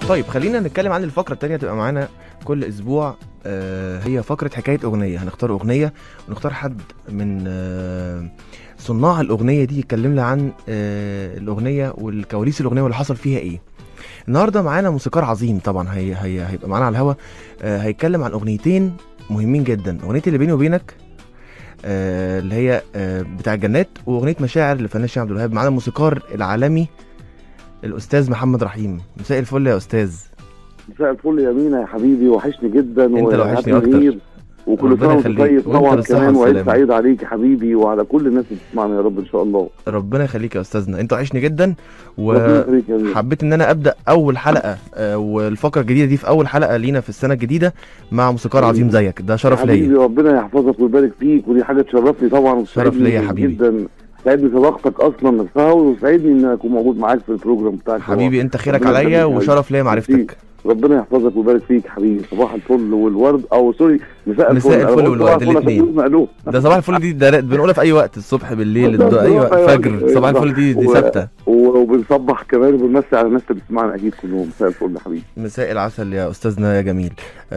طيب خلينا نتكلم عن الفقره التانية تبقى معانا كل اسبوع آه، هي فقره حكايه اغنيه هنختار اغنيه ونختار حد من آه، صناع الاغنيه دي يتكلم لنا عن آه، الاغنيه والكواليس الاغنيه واللي حصل فيها ايه النهارده معانا موسيقار عظيم طبعا هي هي هيبقى معانا على الهوا آه، هيتكلم عن اغنيتين مهمين جدا اغنيه اللي بيني وبينك آه، اللي هي آه، بتاع الجنات واغنيه مشاعر للفنان الشيخ عبد الوهاب معانا الموسيقار العالمي الاستاذ محمد رحيم مساء الفل يا استاذ مساء الفل يا مينا يا حبيبي وحشني جدا انت اللي وحشني وهابي اكتر. نير. وكل ربنا سنه وانت يخليك. طيب وانت طبعا بالصحة كمان وعيد والسلامة. سعيد عليك يا حبيبي وعلى كل الناس اللي بتسمعنا يا رب ان شاء الله ربنا يخليك يا استاذنا انت وحشني جدا ربنا يخليك يا مينا. وحبيت ان انا ابدا اول حلقه آه، والفقره الجديده دي في اول حلقه لينا في السنه الجديده مع موسيقار عظيم زيك ده شرف حبيبي ليا ربنا يحفظك ويبارك فيك ودي حاجه تشرفني طبعا شرف وتسعدني ليا يا حبيبي. جدا سعدني صداقتك اصلا نفسها وسعدني ان اكون موجود معاك في البروجرام بتاعك حبيبي انت خيرك ربنا عليا يخليك يا وشرف ليا معرفتك ربنا يحفظك ويبارك فيك حبيبي صباح الفل والورد او سوري مساء الفل مساء أنا الفل قلت والورد، صباح الفل عشان الاتنين. مألوف. ده صباح الفل دي ده بنقولها في اي وقت الصبح بالليل الض- ايوه أيوة. فجر صباح الفل دي دي و- ثابته وبنصبح كمان وبنمسي على الناس اللي بتسمعنا اكيد كلهم مساء الفل يا حبيبي مساء العسل يا استاذنا يا جميل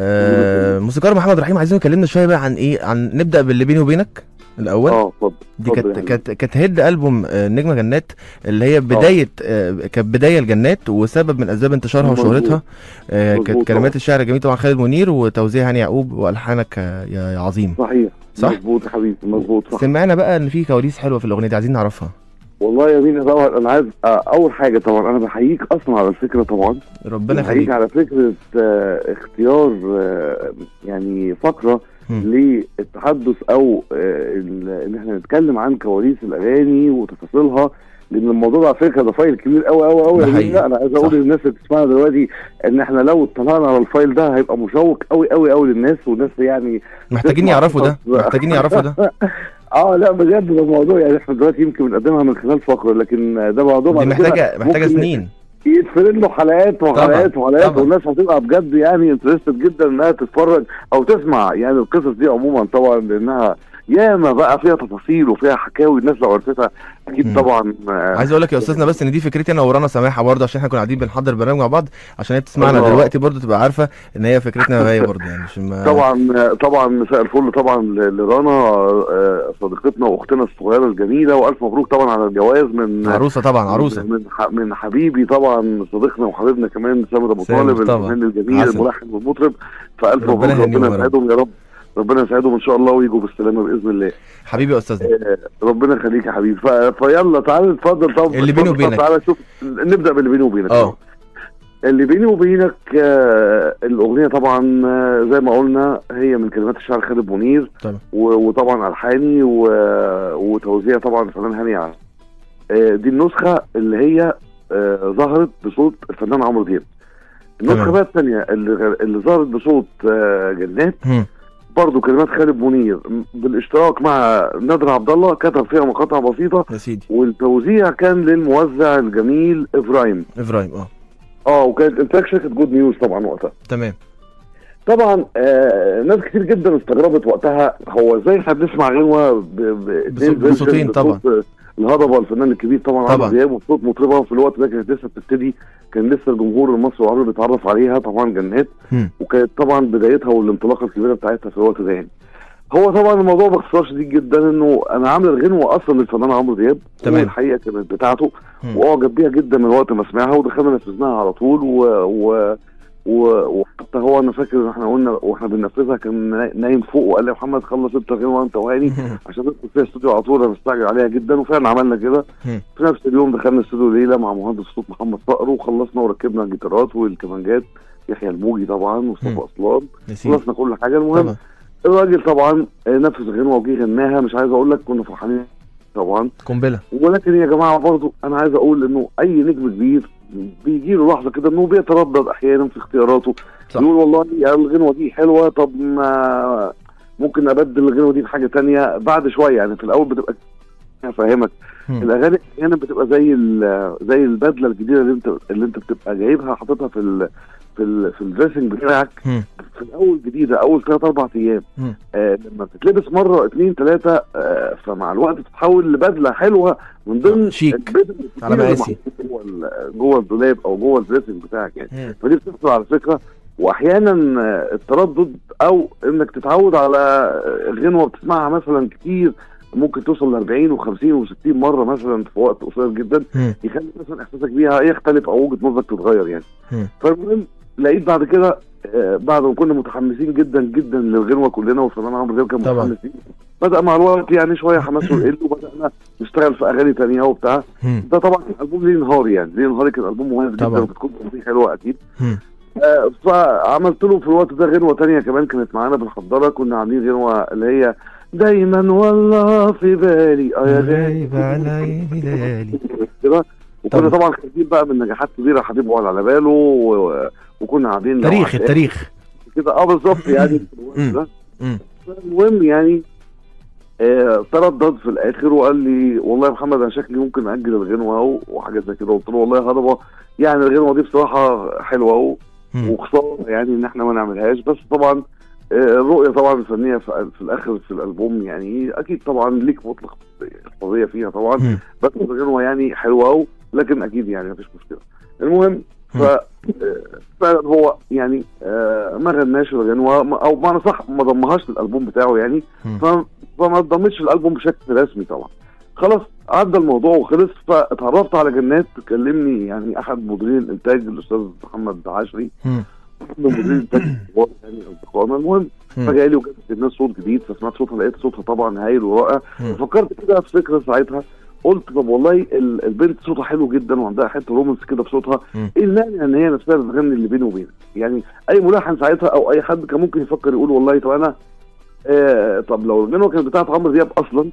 آه موسيقار محمد رحيم عايزين نكلمنا شويه بقى عن ايه عن نبدا باللي بيني وبينك الاول اه اتفضل دي اتفضل كانت يا كانت كانت هيد البوم آه، نجمه جنات اللي هي بدايه آه، كانت بدايه الجنات وسبب من اسباب انتشارها مظبوط. وشهرتها آه، مظبوط كانت طبعا. كلمات الشاعر الجميل طبعا خالد منير وتوزيع هاني يعقوب والحانك آه، يا يا عظيم صحيح صح؟ مظبوط يا حبيبي مظبوط صح سمعنا بقى ان في كواليس حلوه في الاغنيه دي عايزين نعرفها والله يا مينا طبعا انا عايز آه، اول حاجه طبعا انا بحييك اصلا على الفكره طبعا ربنا بحييك يخليك على فكره آه، اختيار آه، يعني فقره مم. للتحدث او آه، ال- ان احنا نتكلم عن كواليس الاغاني وتفاصيلها لان الموضوع ده على فكره ده فايل كبير قوي قوي قوي ده يا حقيقي. مينا. انا عايز اقول صح. للناس اللي بتسمعنا دلوقتي ان احنا لو اطلعنا على الفايل ده هيبقى مشوق قوي قوي قوي للناس والناس يعني محتاجين تسمع يعرفوا ده قصص. محتاجين يعرفوا ده اه لا بجد ده موضوع يعني احنا دلوقتي يمكن بنقدمها من خلال فقره لكن ده موضوع دي بعد كده محتاجه محتاجه ممكن سنين يتفرد له حلقات وحلقات طبعاً، وحلقات طبعاً. والناس هتبقى بجد يعني انترستد جدا انها تتفرج او تسمع يعني القصص دي عموما طبعا لانها ياما بقى فيها تفاصيل وفيها حكاوي الناس لو عرفتها اكيد مم. طبعا آه، عايز اقول لك يا استاذنا بس ان دي فكرتي انا ورانا سماحه برضه عشان احنا كنا قاعدين بنحضر برنامج مع بعض عشان هي بتسمعنا الله. دلوقتي برضه تبقى عارفه ان هي فكرتنا هي برضه يعني مش ما طبعا طبعا مساء الفل طبعا ل- لرنا آه، صديقتنا واختنا الصغيره الجميله والف مبروك طبعا على الجواز من عروسه طبعا عروسه من ح- من حبيبي طبعا صديقنا وحبيبنا كمان سامر ابو سامر طالب طبعا. الفنان الجميل عسل. الملحن والمطرب فالف ربنا مبروك يهنيهم ربنا يا رب. يسعدهم يا رب ربنا يسعدهم ان شاء الله ويجوا بالسلامه باذن الله حبيبي يا استاذنا آه، ربنا يخليك يا حبيبي ف... فيلا تعالى اتفضل طب اللي بيني اتفضل، وبينك. تعالى شوف نبدا باللي بيني وبينك اه اللي بيني وبينك آه، الاغنيه طبعا آه، زي ما قلنا هي من كلمات الشاعر خالد منير طبعا. و- وطبعا الحاني و- وتوزيع طبعا الفنان هاني عام آه، دي النسخه اللي هي آه، ظهرت بصوت الفنان عمرو دياب النسخه تمام. بقى الثانيه اللي اللي ظهرت بصوت آه، جنات هم. برضه كلمات خالد منير م- بالاشتراك مع نادر عبد الله كتب فيها مقاطع بسيطه يا سيدي والتوزيع كان للموزع الجميل ابراهيم ابراهيم اه اه وكانت انتاج شركه جود نيوز طبعا وقتها تمام طبعا آه ناس كتير جدا استغربت وقتها هو ازاي احنا بنسمع غنوه ب- ب- اتنين بصوت- بصوتين version طبعا. بصوت الهضبه الفنان الكبير طبعا طبعا. عمرو دياب وصوت مطربه في الوقت ده كانت لسه بتبتدي كان لسه الجمهور المصري والعربي بيتعرف عليها طبعا جنات هم. وكانت طبعا بدايتها والانطلاقه الكبيره بتاعتها في الوقت ده يعني هو طبعا الموضوع باختصار شديد جدا انه انا عامل الغنوه اصلا للفنان عمرو دياب تمام. والحقيقه كانت بتاعته هم. واعجب بيها جدا من وقت ما سمعها ودخلنا نفذناها على طول و... و... و... وحتى هو انا فاكر ان احنا قلنا واحنا بننفذها كان نا- نايم فوق وقال لي يا محمد خلص انت الغنوه وانت وهاني عشان ندخل فيها استوديو على طول انا مستعجل عليها جدا وفعلا عملنا كده هم. في نفس اليوم دخلنا استوديو ليله مع مهندس صوت محمد صقر وخلصنا وركبنا الجيتارات والكمانجات يحيى الموجي طبعا هم. ومصطفى اصلان يا سيدي خلصنا كل حاجه المهم طبعا الراجل طبعا آه، نفذ الغنوه وجه غناها مش عايز اقول لك كنا فرحانين طبعا قنبله ولكن يا جماعه برضو انا عايز اقول انه اي نجم كبير بيجي له لحظه كده انه بيتردد احيانا في اختياراته صح. يقول والله الغنوه دي حلوه طب ما ممكن ابدل الغنوه دي بحاجه تانية بعد شويه يعني في الاول بتبقى افهمك مم. الاغاني احيانا بتبقى زي ال- زي البدله الجديده اللي انت اللي انت بتبقى جايبها حاططها في ال في ال في الدريسنج بتاعك مم. في الاول جديده اول ثلاث اربع ايام مم. آه لما بتتلبس مره اثنين ثلاثه آه فمع الوقت بتتحول لبدله حلوه من ضمن شيك. البدل الكتير على اللي مقاسي. محطوطة جوه ال- جوه الدولاب او جوه الدريسنج بتاعك يعني مم. فدي بتحصل على فكره واحيانا آه، التردد او انك تتعود على آه، غنوه بتسمعها مثلا كتير ممكن توصل ل 40 و50 و60 مره مثلا في وقت قصير جدا مم. يخلي مثلا احساسك بيها يختلف او وجهه نظرك تتغير يعني مم. فالمهم لقيت بعد كده آه، بعد ما كنا متحمسين جدا جدا للغنوه كلنا والفنان عمرو دياب كان طبعا. متحمسين بدا مع الوقت يعني شويه حماسه يقل وبدانا نشتغل في اغاني تانية وبتاع مم. ده طبعا كان البوم ليه نهاري يعني ليه نهاري كان البوم مميز جدا طبعا. وبتكون اغنيه حلوه اكيد مم. آه، فعملت له في الوقت ده غنوه تانية كمان كانت معانا بنحضرها كنا عاملين غنوه اللي هي دايما والله في بالي اه يا غالي غايب على ليالي كده وكنا طبعا. طبعا خارجين بقى من نجاحات كبيره حبيب وعلى على باله و... وكنا قاعدين لو تاريخ عشان التاريخ كده اه بالظبط يعني في الوقت مم. ده مم. المهم يعني آه تردد في الاخر وقال لي والله يا محمد انا شكلي ممكن اجل الغنوه و- وحاجات زي كده قلت له والله يا هضبه يعني الغنوه دي بصراحه حلوه و- مم. وخساره يعني ان احنا ما نعملهاش بس طبعا آه، الرؤيه طبعا الفنيه في, في الاخر في الالبوم يعني اكيد طبعا ليك مطلق حريه فيها طبعا مم. بس الغنوه يعني حلوه و- لكن اكيد يعني مفيش مشكله المهم ف آه، فعلا هو يعني آه، ما غناش الغنوه ما- او بمعنى صح ما ضمهاش للالبوم بتاعه يعني مم. ف- فما اتضمتش الالبوم بشكل رسمي طبعا خلاص عدى الموضوع وخلص فاتعرفت على جنات كلمني يعني احد مديرين الانتاج الاستاذ محمد عشري مم. من مديرين الانتاج الكبار يعني اصدقائنا المهم مم. فجاي لي وجابت الناس صوت جديد فسمعت صوتها لقيت صوتها طبعا هايل ورائع مم. فكرت كده في فكره ساعتها قلت طب والله ال- البنت صوتها حلو جدا وعندها حته رومانس كده في صوتها مم. ايه المانع ان هي نفسها بتغني اللي بيني وبينك يعني اي ملحن ساعتها او اي حد كان ممكن يفكر يقول والله طب انا آه طب لو الغنوه كانت بتاعت عمرو دياب اصلا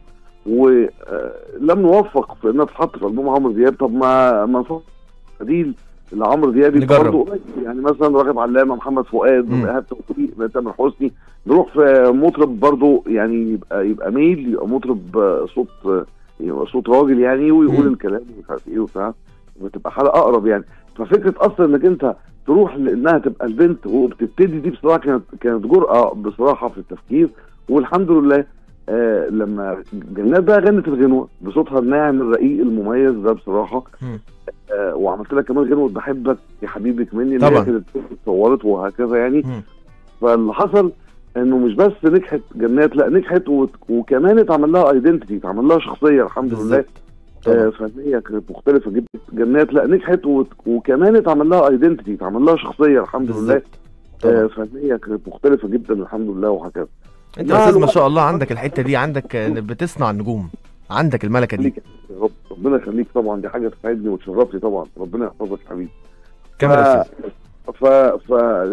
ولم نوفق في انها تتحط في البوم عمرو دياب طب ما ما نفكر بديل لعمرو دياب يبقى نجرب. برضه قريب. يعني مثلا راغب علامه محمد فؤاد مم. ايهاب توفيق تامر حسني نروح في مطرب برضه يعني يبقى يبقى ميل يبقى مطرب آه، صوت آه، يبقى صوت راجل يعني ويقول مم. الكلام ومش عارف ايه وبتاع بتبقى حاله اقرب يعني ففكره اصلا انك انت تروح لانها تبقى البنت وبتبتدي دي بصراحه كانت كانت جرأه بصراحه في التفكير والحمد لله آه لما جنات بقى غنت الغنوه بصوتها الناعم الرقيق المميز ده بصراحه مم. آه وعملت لها كمان غنوه بحبك يا حبيبك مني اللي طبعا. هي كانت اتصورت وهكذا يعني مم. فاللي حصل انه مش بس نجحت جنات لا نجحت وت- وكمان اتعمل لها ايدنتيتي اتعمل لها شخصيه الحمد لله بالظبط. آه طبعا. فنيه كانت مختلفه جدا جنات لا نجحت وت- وكمان اتعمل لها ايدنتيتي اتعمل لها شخصيه الحمد لله بالظبط. آه طبعا. فنيه كانت مختلفه جدا الحمد لله وهكذا انت مع يا استاذ ما الوقت- شاء الله عندك الحته دي عندك آه، بتصنع النجوم عندك الملكه دي خليك يا رب ربنا يخليك طبعا دي حاجه تسعدني وتشرفني طبعا ربنا يحفظك يا حبيبي كاميرا يا ف... استاذ ف... ف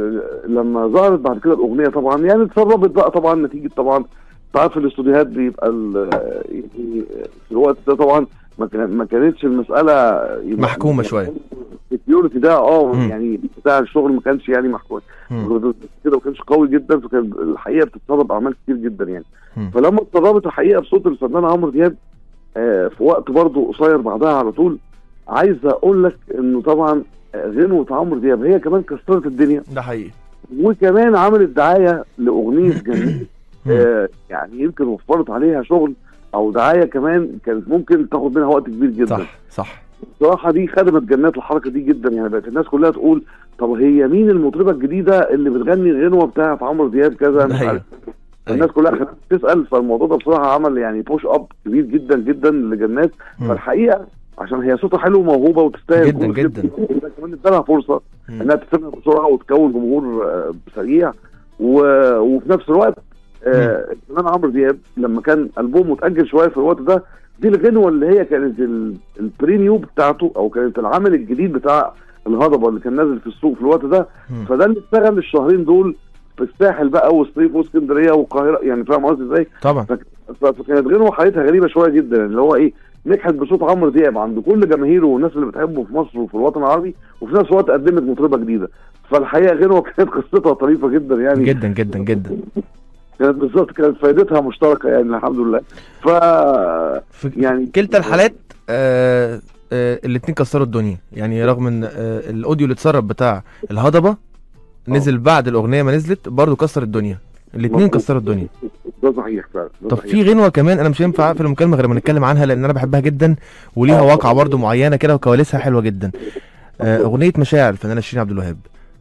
لما ظهرت بعد كده الاغنيه طبعا يعني اتسربت بقى طبعا نتيجه طبعا انت عارف الاستوديوهات بيبقى ال... يعني في الوقت ده طبعا ما, كان... ما كانتش المساله يبقى محكومة شوية. السكيورتي ده اه مم. يعني بتاع الشغل ما كانش يعني محكوم مم. كده ما كانش قوي جدا فكان الحقيقه بتتسرب اعمال كتير جدا يعني مم. فلما اتسربت الحقيقه بصوت الفنان عمرو دياب آه في وقت برضه قصير بعدها على طول عايز اقول لك انه طبعا آه، غنوه عمرو دياب هي كمان كسرت الدنيا ده حقيقي وكمان عملت دعايه لاغنيه جميل مم. آه يعني يمكن وفرت عليها شغل او دعايه كمان كانت ممكن تاخد منها وقت كبير جدا صح صح بصراحه دي خدمت جنات الحركه دي جدا يعني بقت الناس كلها تقول طب هي مين المطربه الجديده اللي بتغني الغنوه بتاعت عمرو دياب كذا مش أيوة. عارف الناس كلها كانت بتسال فالموضوع ده بصراحه عمل يعني بوش اب كبير جدا جدا لجنات مم. فالحقيقه عشان هي صوتها حلو وموهوبه وتستاهل جدا كل جدا. خير. ده كمان ادالها فرصه مم. انها تستمر بسرعه وتكون جمهور آه، سريع و... وفي نفس الوقت آه، الفنان عمرو دياب لما كان البومه اتاجل شويه في الوقت ده دي الغنوه اللي هي كانت ال- البريميو بتاعته او كانت العمل الجديد بتاع الهضبه اللي كان نازل في السوق في الوقت ده مم. فده اللي اشتغل الشهرين دول في الساحل بقى والصيف واسكندريه والقاهره يعني فاهم قصدي ازاي؟ طبعا ف- فكانت غنوه حالتها غريبه شويه جدا يعني اللي هو ايه نجحت بصوت عمرو دياب عند كل جماهيره والناس اللي بتحبه في مصر وفي الوطن العربي وفي نفس الوقت قدمت مطربه جديده فالحقيقه غنوه كانت قصتها طريفه جدا يعني جدا جدا جدا كانت بالظبط كانت فائدتها مشتركه يعني الحمد لله ف في يعني كلتا الحالات آه آه الاتنين كسروا الدنيا يعني رغم ان آه الاوديو اللي اتسرب بتاع الهضبه نزل بعد الاغنيه ما نزلت برضه كسر الدنيا الاتنين مظبوط. كسروا الدنيا ده صحيح فعلا ده طب صحيح. في غنوه كمان انا مش هينفع اقفل المكالمه غير ما نتكلم عنها لان انا بحبها جدا وليها آه. واقعه برضه معينه كده وكواليسها حلوه جدا آه اغنيه مشاعر الفنانه شيرين عبد الوهاب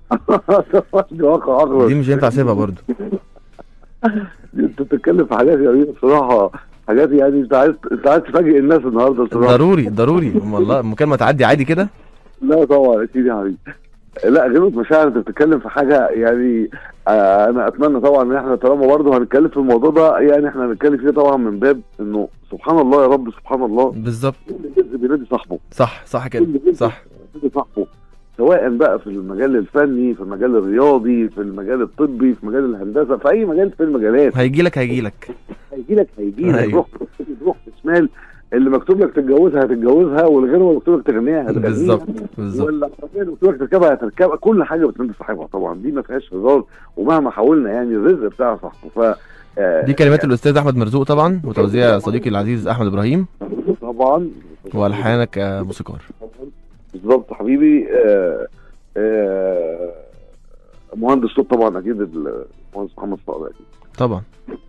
دي واقع اغرب دي مش هينفع اسيبها برضه انت بتتكلم في حاجات يعني بصراحه حاجات يعني انت عايز انت عايز تفاجئ الناس النهارده بصراحه ضروري ضروري والله المكالمه تعدي عادي كده لا طبعا اكيد يا حبيبي لا غنوة مشاعر انت بتتكلم في حاجه يعني آه انا اتمنى طبعا ان احنا طالما برضه هنتكلم في الموضوع ده يعني احنا هنتكلم فيه طبعا من باب انه سبحان الله يا رب سبحان الله بالظبط كل جزء بينادي صاحبه صح صح كده كل جزء صح بينادي صاحبه سواء بقى في المجال الفني في المجال الرياضي في المجال الطبي في مجال الهندسه في اي مجال في المجالات هيجي لك هيجي لك هيجي لك هيجي لك أيوة. روح روح شمال اللي مكتوب لك تتجوزها هتتجوزها والغير مكتوب لك تغنيها هتغنيها بالظبط بالظبط ولا العربيه اللي مكتوب لك تركبها هتركبها كل حاجه بتنادي صاحبها طبعا دي ما فيهاش هزار ومهما حاولنا يعني الرزق بتاع صاحبه ف آه، دي كلمات الاستاذ احمد مرزوق طبعا وتوزيع صديقي العزيز احمد ابراهيم طبعا والحانك يا موسيقار بالظبط حبيبي آه، آه، مهندس صوت طبعا اكيد المهندس محمد صقر اكيد طبعا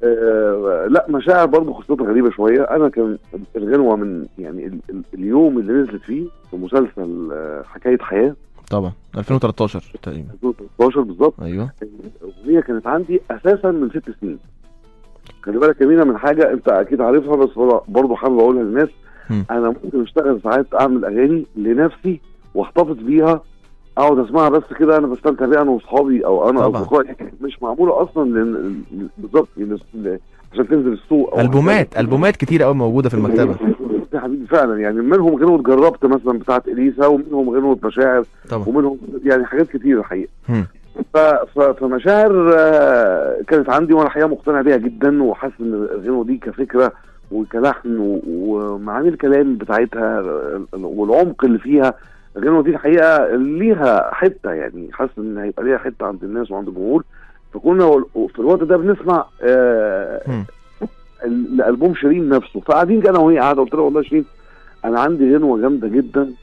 آه، لا مشاعر برضه قصتها غريبه شويه انا كان الغنوه من يعني ال- ال- اليوم اللي نزلت فيه في مسلسل آه، حكايه حياه طبعا 2013 تقريبا 2013 بالظبط ايوه الاغنيه كانت عندي اساسا من ست سنين خلي بالك يا مينا من حاجه انت اكيد عارفها بس برضه حابب اقولها للناس مم. انا ممكن اشتغل ساعات اعمل اغاني لنفسي واحتفظ بيها اقعد اسمعها بس كده انا بستمتع بيها انا واصحابي او انا طبعا. اصدقائي مش معموله اصلا لن- بالظبط لل- عشان تنزل السوق أو البومات البومات كتير قوي موجوده في المكتبه يا حبيبي فعلا يعني منهم غنوة جربت مثلا بتاعت اليسا ومنهم غنوة مشاعر طبعا ومنهم يعني حاجات كتير الحقيقه مم. ف... ف... فمشاعر آه، كانت عندي وانا الحقيقه مقتنع بيها جدا وحاسس ان الغنوه دي كفكره وكلحن و... ومعاني الكلام بتاعتها آه، والعمق اللي فيها الغنوه دي الحقيقه ليها حته يعني حاسس ان هيبقى ليها حته عند الناس وعند الجمهور فكنا وال- في الوقت ده بنسمع آه مم. ال- الالبوم شيرين نفسه فقاعدين انا وهي قاعده قلت لها والله يا شيرين انا عندي غنوه جامده جدا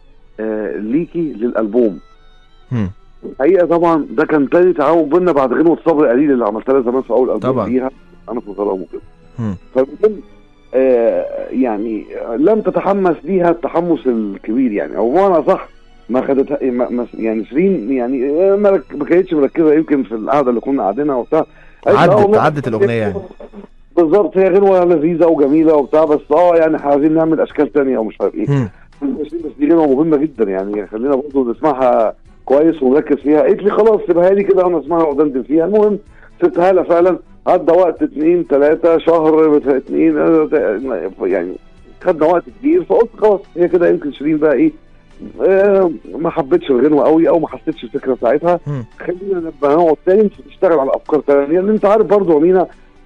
آه ليكي للالبوم مم. الحقيقه طبعا ده كان تاني تعاون بينا بعد غنوه صبر قليل اللي عملتها لها زمان في اول البوم طبعا. ليها انا في الغرام وكده مم. فالمهم آه يعني آه، لم تتحمس ليها التحمس الكبير يعني او بمعنى صح ما خدتها ما ما- يعني شيرين يعني آه، ما رك- ما كانتش مركزه يمكن في القعده اللي كنا قاعدينها وبتاع قالت لي، آه عدت والله عدت الاغنيه يعني بالظبط هي غنوه لذيذه وجميله وبتاع بس اه يعني احنا عايزين نعمل اشكال تانية ومش عارف ايه مم. بس بس دي غنوه مهمه جدا يعني خلينا برضه نسمعها كويس ونركز فيها قالت لي خلاص سيبها لي كده وانا اسمعها ودندن فيها المهم سبتها لها فعلا عدى وقت اتنين تلاته شهر بت- اتنين آه، يعني خدنا وقت كبير فقلت خلاص هي كده يمكن شيرين بقى ايه آه، ما حبيتش الغنوه قوي او ما حسيتش الفكره بتاعتها مم. خلينا نبقى نقعد تاني نشتغل على افكار تانيه لان انت عارف برضه يا مينا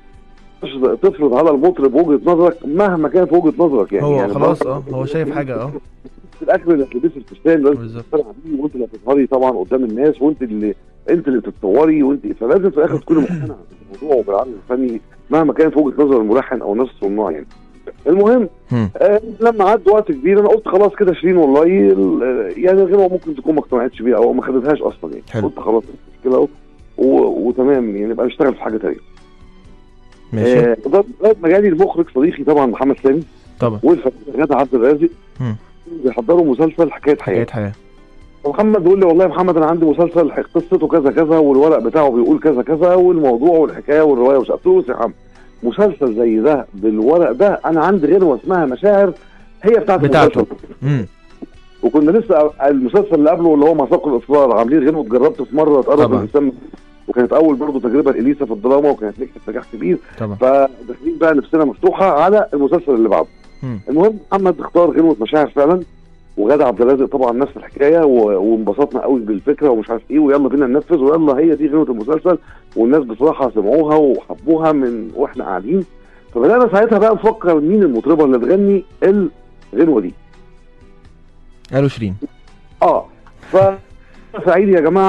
تفرض على المطرب وجهه نظرك مهما كانت وجهه نظرك يعني هو يعني خلاص برضه اه هو شايف حاجه اه في الاخر اللي هتلبسي الفستان لازم بالظبط تقتنع بيه وانت اللي هتظهري طبعا قدام الناس وانت اللي انت اللي بتتصوري وانت فلازم في الاخر تكوني مقتنعه بالموضوع وبالعمل الفني مهما كانت وجهه نظر الملحن او نفس الصناع يعني المهم مم. آه لما عدى وقت كبير انا قلت خلاص كده شيرين والله ال- آه، يعني الغنوه ممكن تكون ما اقتنعتش بيها او ما خدتهاش اصلا يعني حلو. قلت خلاص مش مشكله اهو و- وتمام يعني نبقى نشتغل في حاجه تانيه ماشي آه، لغايه ما جالي المخرج صديقي طبعا محمد سامي طبعا والفنان غادة عبد الرازق مم. بيحضروا مسلسل حكايه حياه حكايه حياه محمد بيقول لي والله يا محمد انا عندي مسلسل ح- قصته كذا كذا والورق بتاعه بيقول كذا كذا والموضوع والحكايه والروايه ومش عارف إيه. قلت له يا عم مسلسل زي ده بالورق ده انا عندي غنوه اسمها مشاعر هي بتاعت بتاعته. المسلسل. امم وكنا لسه المسلسل اللي قبله اللي هو مساق الاصرار عاملين غنوه جربت في مره تقرب طبعا. الانسان وكانت اول برضه تجربه لاليسا في الدراما وكانت نجحت نجاح كبير طبعا فداخلين بقى نفسنا مفتوحه على المسلسل اللي بعده مم. المهم محمد اختار غنوه مشاعر فعلا وغادة عبد الرازق طبعا نفس الحكايه و- وانبسطنا قوي بالفكره ومش عارف ايه ويلا بينا ننفذ ويلا هي دي غنوه المسلسل والناس بصراحه سمعوها وحبوها من واحنا قاعدين فبدانا ساعتها بقى نفكر مين المطربه اللي تغني الغنوه دي قالوا شيرين اه ف سعيد يا جماعه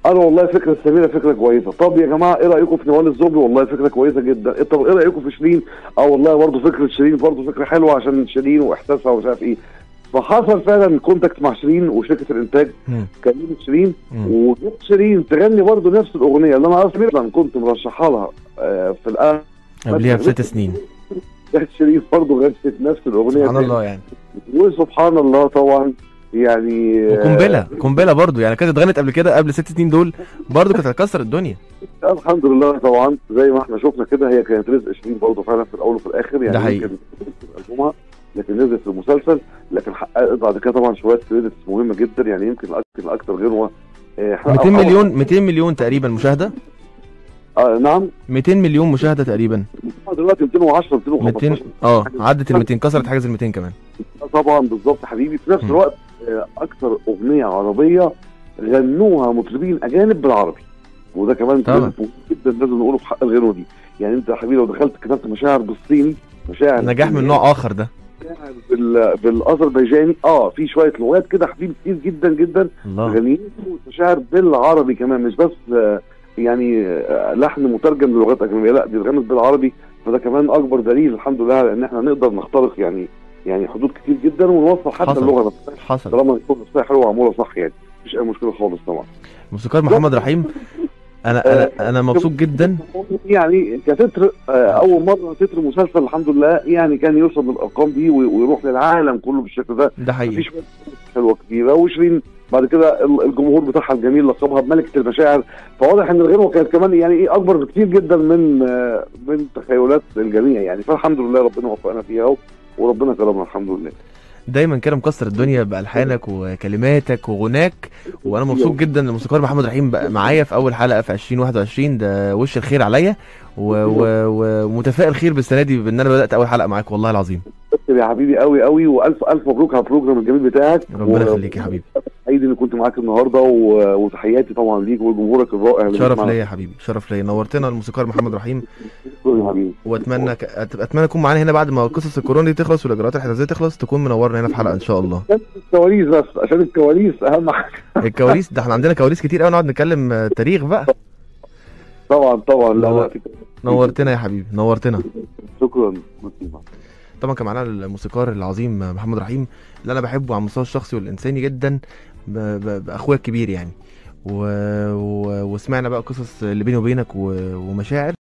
انا والله فكره سميره فكره كويسه طب يا جماعه ايه رايكم في نوال الزوبي والله فكره كويسه جدا إيه طب ايه رايكم في شيرين اه والله برضه فكره شيرين برضه فكره حلوه عشان شيرين واحساسها ومش عارف ايه فحصل فعلا كونتاكت مع شيرين وشركه الانتاج مم. كلمت شيرين مم. وجبت شيرين تغني برضه نفس الاغنيه اللي انا اصلا كنت مرشحها لها آه، في الان قبليها بست سنين جت شيرين برضه غنت نفس الاغنيه سبحان تاني. الله يعني وسبحان الله طبعا يعني آه، وقنبله قنبله برضو يعني كانت اتغنت قبل كده قبل ست سنين دول برضو كانت هتكسر الدنيا الحمد لله طبعا زي ما احنا شفنا كده هي كانت رزق شيرين برضه فعلا في الاول وفي الاخر يعني ده حقيقي. يمكن في البومها لكن نزلت في المسلسل لكن حققت بعد كده طبعا شويه كريدتس مهمه جدا يعني يمكن يمكن اكتر غير احنا 200 أول- مليون 200 مليون تقريبا مشاهده آه نعم 200 مليون مشاهده تقريبا دلوقتي 210 200 215 اه عدت ال 200 كسرت حاجز ال 200 كمان طبعا بالظبط حبيبي في نفس م. الوقت آه، اكثر اغنيه عربيه غنوها مطربين اجانب بالعربي وده كمان طبعا. كريدت مهم جدا لازم نقوله في حق الغنوه دي يعني انت يا حبيبي لو دخلت كتبت مشاعر بالصيني مشاعر نجاح من نوع اخر ده مشاعر بال... بالاذربيجاني اه في شويه لغات كده حبيبي كتير جدا جدا الله غنيين مشاعر بالعربي كمان مش بس آه، يعني آه، لحن مترجم للغات اجنبيه لا دي اتغنت بالعربي فده كمان اكبر دليل الحمد لله على ان احنا نقدر نخترق يعني يعني حدود كتير جدا ونوصل حتى حصل. اللغه نفسها حصل طالما يكون نفسها حلوه ومعموله صح يعني مفيش اي مشكله خالص طبعا موسيقار محمد رحيم انا انا انا مبسوط جدا يعني كتتر آه، اول مره تتر مسلسل الحمد لله يعني كان يوصل للارقام دي وي- ويروح للعالم كله بالشكل ده ده في حقيقي شويه حلوه كبيره وشيرين بعد كده ال- الجمهور بتاعها الجميل لقبها بملكه المشاعر فواضح ان الغنوه كانت كمان يعني ايه اكبر بكتير جدا من آه، من تخيلات الجميع يعني فالحمد لله ربنا وفقنا فيها و- وربنا كرمنا الحمد لله دايما كده مكسر الدنيا بالحانك وكلماتك وغناك وانا مبسوط جدا ان الموسيقار محمد رحيم بقى معايا في اول حلقه في 2021 ده وش الخير عليا و- و- ومتفائل خير بالسنه دي بان انا بدات اول حلقه معاك والله العظيم شكرا يا حبيبي قوي قوي والف الف مبروك على البروجرام الجميل بتاعك ربنا و- يخليك يا حبيبي سعيد اني كنت معاك النهارده و- وتحياتي طبعا ليك ولجمهورك الرائع اللي شرف بيسمعنا. ليا يا حبيبي شرف ليا نورتنا الموسيقار محمد رحيم شكرا يا حبيبي واتمنى ك... أت- اتمنى تكون معانا هنا بعد ما قصص الكورونا دي تخلص والاجراءات الاحترازيه تخلص تكون منورنا هنا في حلقه ان شاء الله عشان الكواليس بس عشان الكواليس اهم حاجه الكواليس ده احنا عندنا كواليس كتير قوي نقعد نتكلم آه، تاريخ بقى طبعا طبعا لا لا نورتنا يا حبيبي نورتنا شكرا ميرسي. طبعا كان معانا الموسيقار العظيم محمد رحيم اللي انا بحبه على المستوى الشخصي والانساني جدا ب- ب- باخويا الكبير يعني و... و... وسمعنا بقى قصص اللي بيني وبينك و... ومشاعر